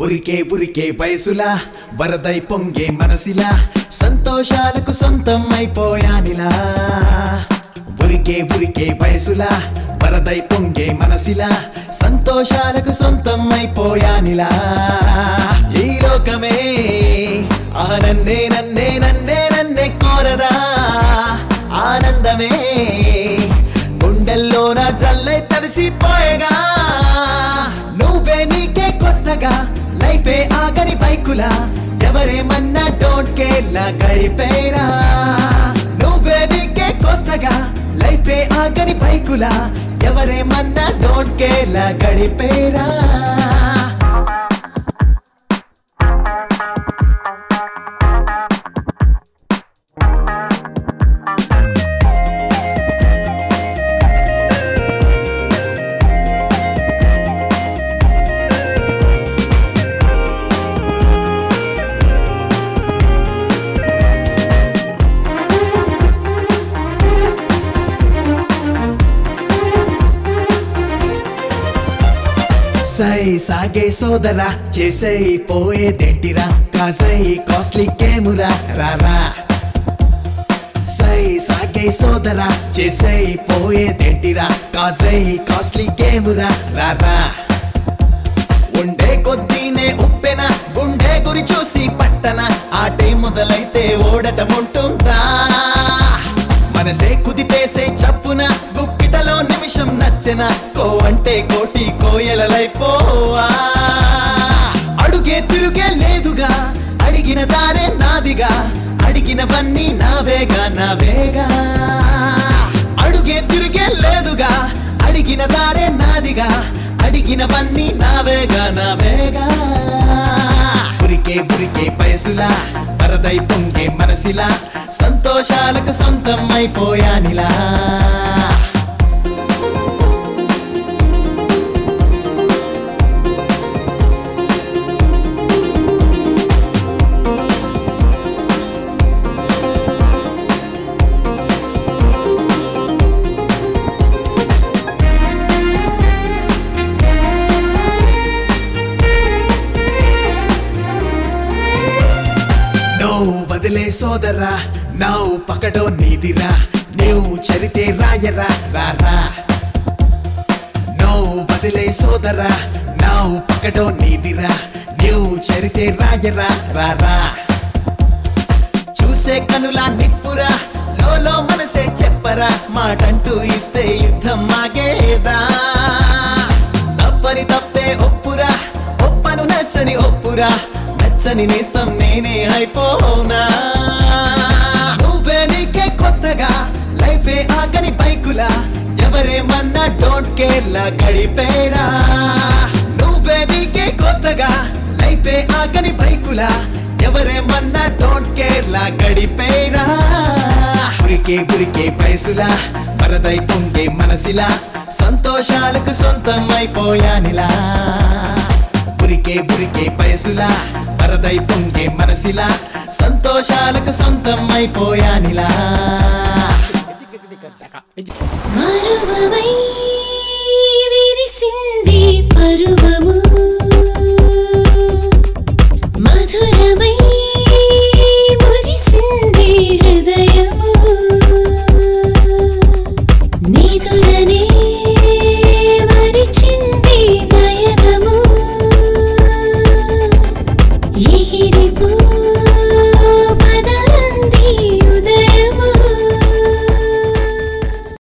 ఉరికే ఉరికే వయసులా వరదై పొంగే మనసిలా సంతోషాలకు సొంతం అయిపోయానిలా ఉరికే ఉరికే వయసులా వరదై పొంగే మనసిలా సంతోషాలకు సొంతం అయిపోయానిలా ఈ లోకమే ఆ నన్నే నన్నే నన్నే నన్నే కోరదా ఆనందమే గుండెల్లోన జల్లై తడిసిపోయగా నువ్వే నీకే కొత్తగా లైఫే ఆగని బైకులా ఎవరేమన్నా డోంట్ కేర్ లా గడిపేరా నువ్వే నీకే కొత్తగా లైఫే ఆగని బైకులా ఎవరేమన్నా డోంట్ కేర్ లా గడిపేరా సై సాగే సోదరా చేసై పోయేదేంటిరా కాసై కాస్ట్లీ కేమురా రారా సై సాగే సోదరా చేసై పోయేదేంటిరా కాసై కాస్ట్లీ కేమురా రారా ఉండే కొద్దీనే ఉప్పెన గుండె గురి చూసి పట్టన ఆటే మొదలైతే ఓడటం ఉంటుందా మనసే కుదిపేసే చప్పున గుప్పిటలో నిమిషం నచ్చెన కో అంటే కోటి కోయలలైపోవా అడుగే తిరుగే లేదుగా అడిగిన దారే నాదిగా అడిగినవన్నీ నావేగా నావేగా అడుగే తిరిగే లేదుగా అడిగిన దారే నాదిగా అడిగినవన్నీ నావేగా నావేగా ఉరికే ఉరికే పయసులా వరదై పొంగే మనసిలా సంతోషాలకు సొంతం అయిపోయానిలా నువ్వు వదిలే సోదరా నవ్వు పకడో నీదిరా నువ్వు చరితే రాయరా రారా నువ్వు వదిలే సోదరా నవ్వు పకడో నీదిరా నువ్వు చరితే రాయరా రారా చూసే కనులా నిప్పురా లోలో మనసే చెప్పరా మాటంటూ ఇస్తే యుద్ధం మాగేదా తప్పని తప్పే ఒప్పురా ఒప్పను నచ్చని ఒప్పురా నచ్చని నేస్తం నేనే అయిపోనా నువ్వే నీకే కొత్తగా లైఫే ఆగని బైకులా ఎవరేమన్నా డోంట్ కేర్ లా గడిపేరా నువ్వే నీకే కొత్తగా లైఫే ఆగని బైకులా ఎవరేమన్నా డోంట్ కేర్ లా గడిపేరా ఉరికే ఉరికే పైసులా వరదై పొంగే మనసిలా సంతోషాలకు సొంతం అయిపోయానిలా ఉరికే ఉరికే పైసులా వరదై పొంగే మనసిలా సంతోషాలకు సొంతం అయిపోయానిలా మరువవై